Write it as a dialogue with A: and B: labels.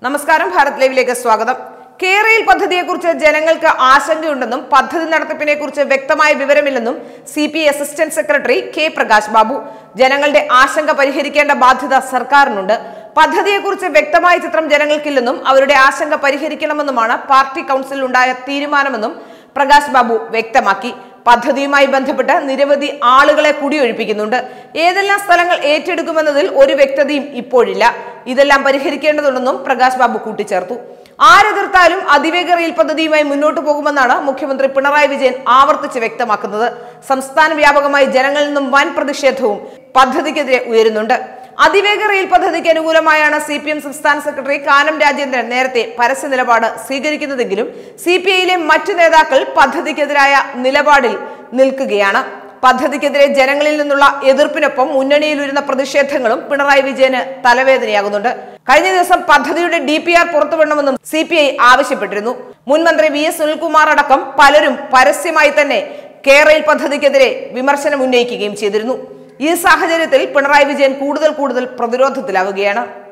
A: നമസ്കാരം ഭാരത് ലൈവിലേക്ക് സ്വാഗതം കേരയിൽ പദ്ധതിയെക്കുറിച്ച് ജനങ്ങൾക്ക് ആശങ്കയുണ്ടെന്നും പദ്ധതി നടത്തിപ്പിനെ കുറിച്ച് വ്യക്തമായ വിവരമില്ലെന്നും C P assistant secretary K Prakash Babu ജനങ്ങളുടെ ആശങ്ക പരിഹരിക്കേണ്ട ബാധ്യത സർക്കാരിനുണ്ട് പദ്ധതിയെക്കുറിച്ച് വ്യക്തമായ ചിത്രം ജനങ്ങൾക്കില്ലെന്നും അവരുടെ ആശങ്ക പരിഹരിക്കണമെന്നുമാണ് പാർട്ടി കൗൺസിലിൽ ഉണ്ടായ തീരുമാനമെന്നും പ്രകാശ് ബാബു വ്യക്തമാക്കി പദ്ധതിയുമായി ബന്ധപ്പെട്ട് നിരവധി ആളുകളെ കുടിയൊഴിപ്പിക്കുന്നുണ്ട് ഏതെല്ലാം സ്ഥലങ്ങൾ ഏറ്റെടുക്കുമെന്നതിൽ ഒരു വ്യക്തതയും ഇപ്പോഴില്ല ഇതെല്ലാം പരിഹരിക്കേണ്ടതുണ്ടെന്നും പ്രകാശ് ബാബു കൂട്ടിച്ചേർത്തു ആരെതിർത്താലും അതിവേഗ റെയിൽ പദ്ധതിയുമായി മുന്നോട്ട് പോകുമെന്നാണ് മുഖ്യമന്ത്രി പിണറായി വിജയൻ ആവർത്തിച്ച് വ്യക്തമാക്കുന്നത് സംസ്ഥാന വ്യാപകമായി ജനങ്ങളിൽ നിന്നും വൻ പ്രതിഷേധവും പദ്ധതിക്കെതിരെ ഉയരുന്നുണ്ട് അതിവേഗ റെയിൽ പദ്ധതിക്ക് അനുകൂലമായാണ് സി പി എം സംസ്ഥാന സെക്രട്ടറി കാനം രാജേന്ദ്രൻ നേരത്തെ പരസ്യ നിലപാട് സ്വീകരിക്കുന്നതെങ്കിലും സി പി ഐയിലെ മറ്റു നേതാക്കൾ പദ്ധതിക്കെതിരായ നിലപാടിൽ നിൽക്കുകയാണ് പദ്ധതിക്കെതിരെ ജനങ്ങളിൽ നിന്നുള്ള എതിർപ്പിനൊപ്പം മുന്നണിയിലുയരുന്ന പ്രതിഷേധങ്ങളും പിണറായി വിജയന് തലവേദനയാകുന്നുണ്ട് കഴിഞ്ഞ ദിവസം പദ്ധതിയുടെ ഡി പി ആർ പുറത്തുവിടണമെന്നും സി പി ഐ ആവശ്യപ്പെട്ടിരുന്നു മുൻ മന്ത്രി വി എസ് സുനിൽകുമാർ അടക്കം പലരും പരസ്യമായി തന്നെ കേരയിൽ പദ്ധതിക്കെതിരെ വിമർശനം ഉന്നയിക്കുകയും ചെയ്തിരുന്നു ഈ സാഹചര്യത്തിൽ പിണറായി വിജയൻ കൂടുതൽ കൂടുതൽ പ്രതിരോധത്തിലാവുകയാണ്